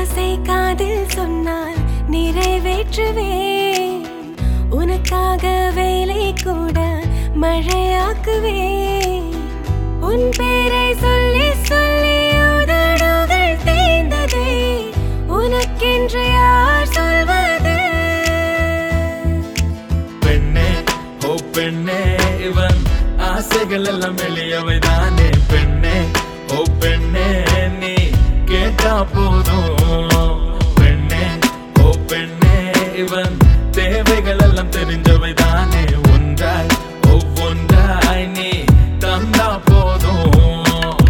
ஆசை காதில் சொன்னால் நிறைவேற்றுவேன் உனக்காக வேலை கூட மழையாக்குவேன் உன் பேரை சொல்லி சொல்லி உதடுகள் தேய்ந்ததே உனக்கென்று யார் சொல்வது பெண்ணே ஓ பெண்ணே இவன் ஆசைகள் எல்லாம் எளியவை தானே பெண்ணே ஓ பெண்ணே நீ கேட்டா போதும்